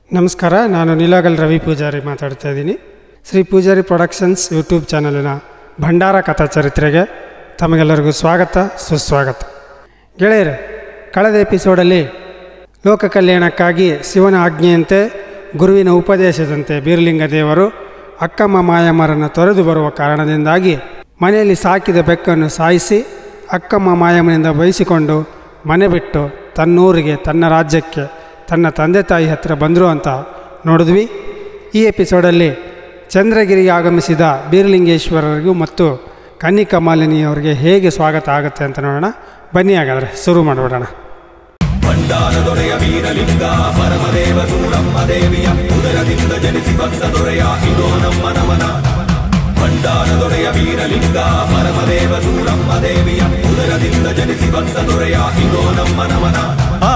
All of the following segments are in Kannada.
ನಮಸ್ಕಾರ ನಾನು ನೀಲಾಗಲ್ ರವಿ ಪೂಜಾರಿ ಮಾತಾಡ್ತಾ ಇದ್ದೀನಿ ಶ್ರೀ ಪೂಜಾರಿ ಪ್ರೊಡಕ್ಷನ್ಸ್ ಯೂಟ್ಯೂಬ್ ಚಾನಲಿನ ಭಂಡಾರ ಕಥಾ ಚರಿತ್ರೆಗೆ ತಮಗೆಲ್ಲರಿಗೂ ಸ್ವಾಗತ ಸುಸ್ವಾಗತ ಗೆಳೆಯರೆ ಕಳೆದ ಎಪಿಸೋಡಲ್ಲಿ ಲೋಕ ಕಲ್ಯಾಣಕ್ಕಾಗಿ ಶಿವನ ಆಜ್ಞೆಯಂತೆ ಗುರುವಿನ ಉಪದೇಶದಂತೆ ಬೀರಲಿಂಗ ದೇವರು ಅಕ್ಕಮ್ಮ ಮಾಯಮ್ಮರನ್ನು ತೊರೆದು ಬರುವ ಕಾರಣದಿಂದಾಗಿ ಮನೆಯಲ್ಲಿ ಸಾಕಿದ ಬೆಕ್ಕನ್ನು ಸಾಯಿಸಿ ಅಕ್ಕಮ್ಮ ಮಾಯಮ್ಮನಿಂದ ಬಯಸಿಕೊಂಡು ಮನೆ ಬಿಟ್ಟು ತನ್ನೂರಿಗೆ ತನ್ನ ರಾಜ್ಯಕ್ಕೆ ತನ್ನ ತಂದೆ ತಾಯಿ ಹತ್ತಿರ ಬಂದರು ಅಂತ ನೋಡಿದ್ವಿ ಈ ಎಪಿಸೋಡಲ್ಲಿ ಚಂದ್ರಗಿರಿಗೆ ಆಗಮಿಸಿದ ಬೀರಲಿಂಗೇಶ್ವರರಿಗೂ ಮತ್ತು ಕನ್ನಿಕಾ ಮಾಲಿನಿಯವರಿಗೆ ಹೇಗೆ ಸ್ವಾಗತ ಆಗುತ್ತೆ ಅಂತ ನೋಡೋಣ ಬನ್ನಿ ಹಾಗಾದರೆ ಶುರು ಮಾಡಿಬಿಡೋಣ ಭಂಡಾರದೊರೆಯ ವೀರಲಿಂಗ ಪರಮದೇವ ಸೂರಮ್ಮ ದೇವಿಯ ಉದರದಿಂದ ಜನಿಸಿ ಬಂದ ದೊರೆಯ ಇದೋ ನಮ್ಮ ನಮನ ಭಂಡಾರದೊರೆಯ ವೀರಲಿಂಗ ಪರಮದೇವ ಸೂರಮ್ಮ ದೇವಿಯ ಉದರದಿಂದ ಜನಿಸಿ ಬಂದ ದೊರೆಯ ಇದೋ ನಮ್ಮ ನಮನ ಆ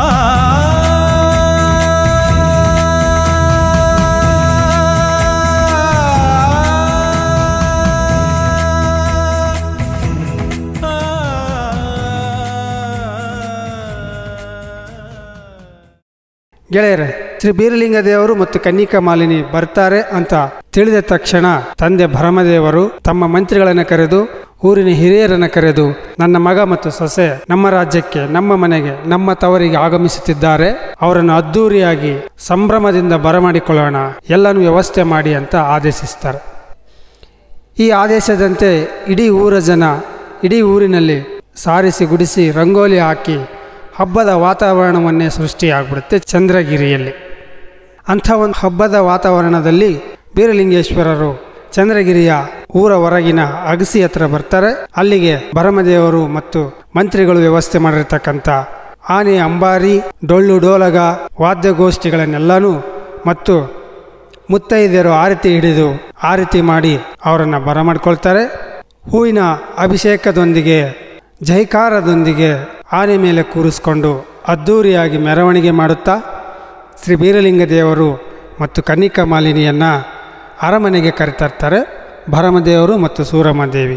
ಗೆಳೆಯರೆ ಶ್ರೀ ಬೀರಲಿಂಗ ದೇವರು ಮತ್ತು ಕನ್ನಿಕಾ ಮಾಲಿನಿ ಬರ್ತಾರೆ ಅಂತ ತಿಳಿದ ತಕ್ಷಣ ತಂದೆ ಭರಮದೇವರು ತಮ್ಮ ಮಂತ್ರಿಗಳನ್ನು ಕರೆದು ಊರಿನ ಹಿರಿಯರನ್ನು ಕರೆದು ನನ್ನ ಮಗ ಮತ್ತು ಸೊಸೆ ನಮ್ಮ ರಾಜ್ಯಕ್ಕೆ ನಮ್ಮ ಮನೆಗೆ ನಮ್ಮ ತವರಿಗೆ ಆಗಮಿಸುತ್ತಿದ್ದಾರೆ ಅವರನ್ನು ಅದ್ದೂರಿಯಾಗಿ ಸಂಭ್ರಮದಿಂದ ಬರಮಾಡಿಕೊಳ್ಳೋಣ ಎಲ್ಲನೂ ವ್ಯವಸ್ಥೆ ಮಾಡಿ ಅಂತ ಆದೇಶಿಸ್ತಾರೆ ಈ ಆದೇಶದಂತೆ ಇಡೀ ಊರ ಜನ ಇಡೀ ಊರಿನಲ್ಲಿ ಸಾರಿಸಿ ಗುಡಿಸಿ ರಂಗೋಲಿ ಹಾಕಿ ಹಬ್ಬದ ವಾತಾವರಣವನ್ನೇ ಸೃಷ್ಟಿಯಾಗ್ಬಿಡುತ್ತೆ ಚಂದ್ರಗಿರಿಯಲ್ಲಿ ಅಂಥ ಒಂದು ಹಬ್ಬದ ವಾತಾವರಣದಲ್ಲಿ ಬೀರಲಿಂಗೇಶ್ವರರು ಚಂದ್ರಗಿರಿಯ ಊರ ಹೊರಗಿನ ಅಗಸಿ ಹತ್ರ ಬರ್ತಾರೆ ಅಲ್ಲಿಗೆ ಭರಮದೇವರು ಮತ್ತು ಮಂತ್ರಿಗಳು ವ್ಯವಸ್ಥೆ ಮಾಡಿರ್ತಕ್ಕಂಥ ಆನೆ ಅಂಬಾರಿ ಡೊಳ್ಳು ಡೋಲಗ ವಾದ್ಯಗೋಷ್ಠಿಗಳನ್ನೆಲ್ಲನೂ ಮತ್ತು ಮುತ್ತೈದೆಯರು ಆರತಿ ಹಿಡಿದು ಆರತಿ ಮಾಡಿ ಅವರನ್ನು ಬರಮಾಡ್ಕೊಳ್ತಾರೆ ಹೂವಿನ ಅಭಿಷೇಕದೊಂದಿಗೆ ಜೈಕಾರದೊಂದಿಗೆ ಆನೆ ಮೇಲೆ ಕೂರಿಸ್ಕೊಂಡು ಅದ್ಧೂರಿಯಾಗಿ ಮೆರವಣಿಗೆ ಮಾಡುತ್ತಾ ಶ್ರೀ ಬೀರಲಿಂಗ ದೇವರು ಮತ್ತು ಕನ್ನಿಕಾ ಮಾಲಿನಿಯನ್ನು ಅರಮನೆಗೆ ಕರೆತರ್ತಾರೆ ಭರಮದೇವರು ಮತ್ತು ಸೂರಮ್ಮ ದೇವಿ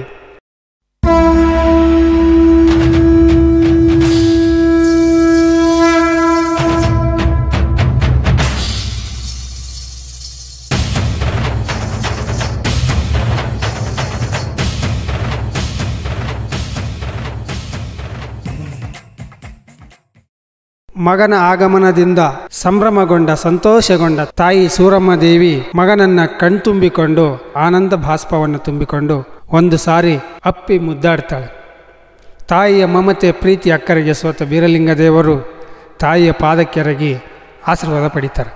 ಮಗನ ಆಗಮನದಿಂದ ಸಂಭ್ರಮಗೊಂಡ ಸಂತೋಷಗೊಂಡ ತಾಯಿ ಸೂರಮ್ಮ ದೇವಿ ಮಗನನ್ನ ಕಣ್ತುಂಬಿಕೊಂಡು ಆನಂದ ಭಾಸ್ಪವನ್ನು ತುಂಬಿಕೊಂಡು ಒಂದು ಸಾರಿ ಅಪ್ಪಿ ಮುದ್ದಾಡ್ತಾಳೆ ತಾಯಿಯ ಮಮತೆ ಪ್ರೀತಿ ಅಕ್ಕರಿಗೆ ಸೋತ ಬೀರಲಿಂಗ ದೇವರು ತಾಯಿಯ ಪಾದಕ್ಕೆರಗಿ ಆಶೀರ್ವಾದ ಪಡಿತಾರೆ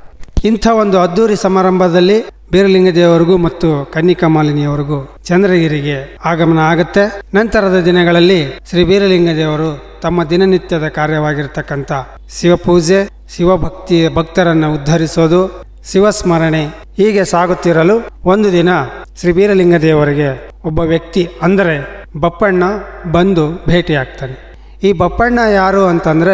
ಇಂಥ ಒಂದು ಅದ್ಧೂರಿ ಸಮಾರಂಭದಲ್ಲಿ ಬೀರಲಿಂಗ ದೇವರಿಗೂ ಮತ್ತು ಕನ್ನಿಕಾ ಮಾಲಿನಿಯವರಿಗೂ ಚಂದ್ರಗಿರಿಗೆ ಆಗಮನ ಆಗುತ್ತೆ ನಂತರದ ದಿನಗಳಲ್ಲಿ ಶ್ರೀ ಬೀರಲಿಂಗ ದೇವರು ತಮ್ಮ ದಿನನಿತ್ಯದ ಕಾರ್ಯವಾಗಿರ್ತಕ್ಕಂಥ ಶಿವಪೂಜೆ ಶಿವಭಕ್ತಿ ಭಕ್ತರನ್ನು ಉದ್ಧರಿಸೋದು ಶಿವಸ್ಮರಣೆ ಹೀಗೆ ಸಾಗುತ್ತಿರಲು ಒಂದು ದಿನ ಶ್ರೀ ಬೀರಲಿಂಗ ದೇವರಿಗೆ ಒಬ್ಬ ವ್ಯಕ್ತಿ ಅಂದರೆ ಬಪ್ಪಣ್ಣ ಬಂದು ಭೇಟಿಯಾಗ್ತಾನೆ ಈ ಬಪ್ಪಣ್ಣ ಯಾರು ಅಂತಂದರೆ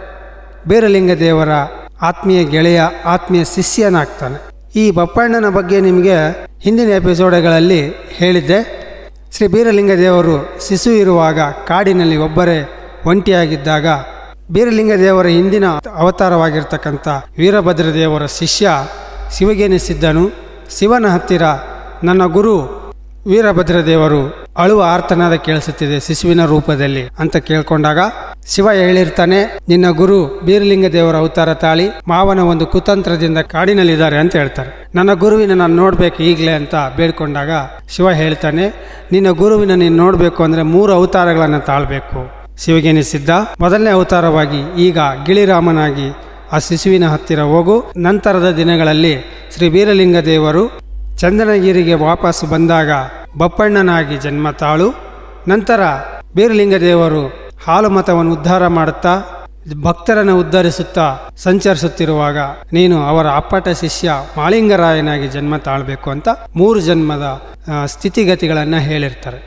ಬೀರಲಿಂಗ ದೇವರ ಆತ್ಮೀಯ ಗೆಳೆಯ ಆತ್ಮೀಯ ಶಿಷ್ಯನಾಗ್ತಾನೆ ಈ ಬಪ್ಪಣ್ಣನ ಬಗ್ಗೆ ನಿಮಗೆ ಹಿಂದಿನ ಎಪಿಸೋಡ್ಗಳಲ್ಲಿ ಹೇಳಿದ್ದೆ ಶ್ರೀ ಬೀರಲಿಂಗ ದೇವರು ಶಿಶು ಇರುವಾಗ ಕಾಡಿನಲ್ಲಿ ಒಬ್ಬರೇ ಒಂಟಿಯಾಗಿದ್ದಾಗ ಬೀರಲಿಂಗ ದೇವರ ಹಿಂದಿನ ಅವತಾರವಾಗಿರ್ತಕ್ಕಂಥ ವೀರಭದ್ರ ದೇವರ ಶಿಷ್ಯ ಶಿವಗೆನಿಸಿದ್ದನು ಶಿವನ ಹತ್ತಿರ ನನ್ನ ಗುರು ವೀರಭದ್ರ ದೇವರು ಅಳುವ ಆರ್ತನಾದ ಕೇಳಿಸುತ್ತಿದೆ ಶಿಶುವಿನ ರೂಪದಲ್ಲಿ ಅಂತ ಕೇಳ್ಕೊಂಡಾಗ ಶಿವ ಹೇಳಿರ್ತಾನೆ ನಿನ್ನ ಗುರು ಬೀರಲಿಂಗ ದೇವರ ಅವತಾರ ತಾಳಿ ಮಾವನ ಒಂದು ಕುತಂತ್ರದಿಂದ ಕಾಡಿನಲ್ಲಿದ್ದಾರೆ ಅಂತ ಹೇಳ್ತಾರೆ ನನ್ನ ಗುರುವಿನ ನಾನು ನೋಡ್ಬೇಕು ಈಗಲೇ ಅಂತ ಬೇಡ್ಕೊಂಡಾಗ ಶಿವ ಹೇಳ್ತಾನೆ ನಿನ್ನ ಗುರುವಿನ ನೀನು ನೋಡಬೇಕು ಅಂದರೆ ಮೂರು ಅವತಾರಗಳನ್ನು ತಾಳ್ಬೇಕು ಶಿವಗೆನಿಸಿದ್ದ ಮೊದಲನೇ ಅವತಾರವಾಗಿ ಈಗ ಗಿಳಿರಾಮನಾಗಿ ಆ ಶಿಶುವಿನ ಹತ್ತಿರ ಹೋಗು ನಂತರದ ದಿನಗಳಲ್ಲಿ ಶ್ರೀ ಬೀರಲಿಂಗ ದೇವರು ಚಂದನಗಿರಿಗೆ ವಾಪಸ್ ಬಂದಾಗ ಬಪ್ಪಣ್ಣನಾಗಿ ಜನ್ಮ ತಾಳು ನಂತರ ಬೀರಲಿಂಗ ದೇವರು ಹಾಲು ಮತವನ್ನು ಉದ್ಧಾರ ಮಾಡುತ್ತಾ ಭಕ್ತರನ್ನು ಉದ್ಧರಿಸುತ್ತಾ ಸಂಚರಿಸುತ್ತಿರುವಾಗ ನೀನು ಅವರ ಅಪ್ಪಟ ಶಿಷ್ಯ ಮಾಳಿಂಗರಾಯನಾಗಿ ಜನ್ಮ ತಾಳಬೇಕು ಅಂತ ಮೂರು ಜನ್ಮದ ಆ, ಸ್ಥಿತಿಗತಿಗಳನ್ನು ಹೇಳಿರ್ತಾರೆ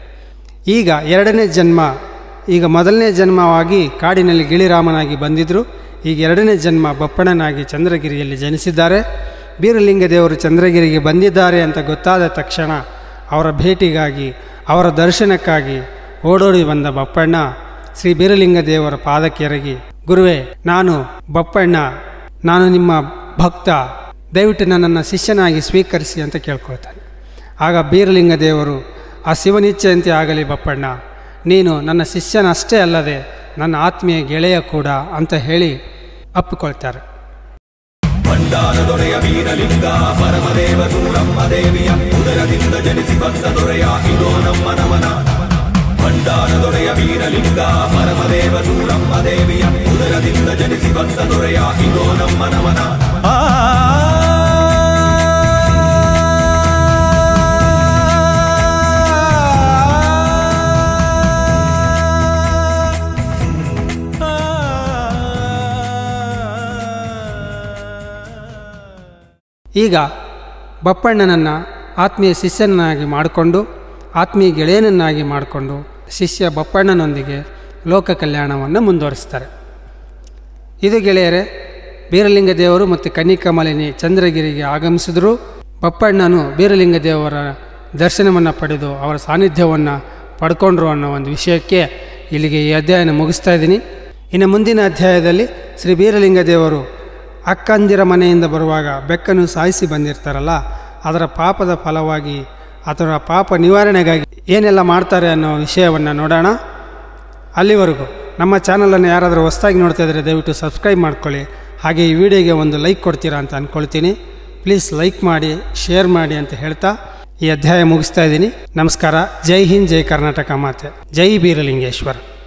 ಈಗ ಎರಡನೇ ಜನ್ಮ ಈಗ ಮೊದಲನೇ ಜನ್ಮವಾಗಿ ಕಾಡಿನಲ್ಲಿ ಗಿಳಿರಾಮನಾಗಿ ಬಂದಿದ್ದರು ಈಗ ಎರಡನೇ ಜನ್ಮ ಬಪ್ಪಣ್ಣನಾಗಿ ಚಂದ್ರಗಿರಿಯಲ್ಲಿ ಜನಿಸಿದ್ದಾರೆ ಬೀರಲಿಂಗ ದೇವರು ಚಂದ್ರಗಿರಿಗೆ ಬಂದಿದ್ದಾರೆ ಅಂತ ಗೊತ್ತಾದ ತಕ್ಷಣ ಅವರ ಭೇಟಿಗಾಗಿ ಅವರ ದರ್ಶನಕ್ಕಾಗಿ ಓಡೋಡಿ ಬಂದ ಬಪ್ಪಣ್ಣ ಶ್ರೀ ಬೀರಲಿಂಗ ದೇವರ ಪಾದಕ್ಕೆರಗಿ ಗುರುವೇ ನಾನು ಬಪ್ಪಣ್ಣ ನಾನು ನಿಮ್ಮ ಭಕ್ತ ದಯವಿಟ್ಟು ನನ್ನನ್ನು ಶಿಷ್ಯನಾಗಿ ಸ್ವೀಕರಿಸಿ ಅಂತ ಕೇಳ್ಕೊಳ್ತಾನೆ ಆಗ ಬೀರಲಿಂಗ ದೇವರು ಆ ಶಿವನಿಚ್ಛೆಯಂತೆ ಆಗಲಿ ಬಪ್ಪಣ್ಣ ನೀನು ನನ್ನ ಶಿಷ್ಯನಷ್ಟೇ ಅಲ್ಲದೆ ನನ್ನ ಆತ್ಮೀಯ ಗೆಳೆಯ ಕೂಡ ಅಂತ ಹೇಳಿ ಅಪ್ಪಿಕೊಳ್ತಾರೆ ಭಂಡಾರ ದೊರೆಯ ವೀರಲಿಂಗ ಪರಮದೇವ ಸೂರಮ್ಮ ದೇವಿಯ ಉದರದಿಂದ ಜನಿಸಿ ಬಂದ ದೊರೆಯ ಇದೋ ನಮ್ಮ ನಮನ ಭಂಡಾರ ದೊರೆಯ ವೀರಲಿಂಗ ಪರಮದೇವ ಸೂರಮ್ಮ ದೇವಿಯ ಉದರದಿಂದ ಜನಿಸಿ ಬಂದ ದೊರೆಯ ಇದೋ ನಮ್ಮ ನಮನ ಈಗ ಬಪ್ಪಣ್ಣನನ್ನು ಆತ್ಮೀಯ ಶಿಷ್ಯನನ್ನಾಗಿ ಮಾಡಿಕೊಂಡು ಆತ್ಮೀಯ ಗೆಳೆಯನನ್ನಾಗಿ ಮಾಡಿಕೊಂಡು ಶಿಷ್ಯ ಬಪ್ಪಣ್ಣನೊಂದಿಗೆ ಲೋಕ ಕಲ್ಯಾಣವನ್ನು ಮುಂದುವರಿಸ್ತಾರೆ ಇದು ಗೆಳೆಯರೇ ಬೀರಲಿಂಗ ದೇವರು ಮತ್ತು ಕನ್ನಿಕಮಲಿನಿ ಚಂದ್ರಗಿರಿಗೆ ಆಗಮಿಸಿದರೂ ಬಪ್ಪಣ್ಣನು ಬೀರಲಿಂಗ ದೇವರ ದರ್ಶನವನ್ನು ಪಡೆದು ಅವರ ಸಾನ್ನಿಧ್ಯವನ್ನು ಪಡ್ಕೊಂಡ್ರು ಅನ್ನೋ ಒಂದು ವಿಷಯಕ್ಕೆ ಇಲ್ಲಿಗೆ ಈ ಅಧ್ಯಾಯನ ಮುಗಿಸ್ತಾ ಇದ್ದೀನಿ ಇನ್ನು ಮುಂದಿನ ಅಧ್ಯಾಯದಲ್ಲಿ ಶ್ರೀ ಬೀರಲಿಂಗ ದೇವರು ಅಕ್ಕಂದಿರ ಮನೆಯಿಂದ ಬರುವಾಗ ಬೆಕ್ಕನ್ನು ಸಾಯಿಸಿ ಬಂದಿರ್ತಾರಲ್ಲ ಅದರ ಪಾಪದ ಫಲವಾಗಿ ಅದರ ಪಾಪ ನಿವಾರಣೆಗಾಗಿ ಏನೆಲ್ಲ ಮಾಡ್ತಾರೆ ಅನ್ನೋ ವಿಷಯವನ್ನು ನೋಡೋಣ ಅಲ್ಲಿವರೆಗೂ ನಮ್ಮ ಚಾನಲನ್ನು ಯಾರಾದರೂ ಹೊಸ್ದಾಗಿ ನೋಡ್ತಾ ಇದ್ದರೆ ದಯವಿಟ್ಟು ಸಬ್ಸ್ಕ್ರೈಬ್ ಮಾಡ್ಕೊಳ್ಳಿ ಹಾಗೆ ಈ ವಿಡಿಯೋಗೆ ಒಂದು ಲೈಕ್ ಕೊಡ್ತೀರಾ ಅಂತ ಅಂದ್ಕೊಳ್ತೀನಿ ಪ್ಲೀಸ್ ಲೈಕ್ ಮಾಡಿ ಶೇರ್ ಮಾಡಿ ಅಂತ ಹೇಳ್ತಾ ಈ ಅಧ್ಯಾಯ ಮುಗಿಸ್ತಾ ಇದ್ದೀನಿ ನಮಸ್ಕಾರ ಜೈ ಹಿಂದ್ ಜೈ ಕರ್ನಾಟಕ ಮಾತೆ ಜೈ ಬೀರಲಿಂಗೇಶ್ವರ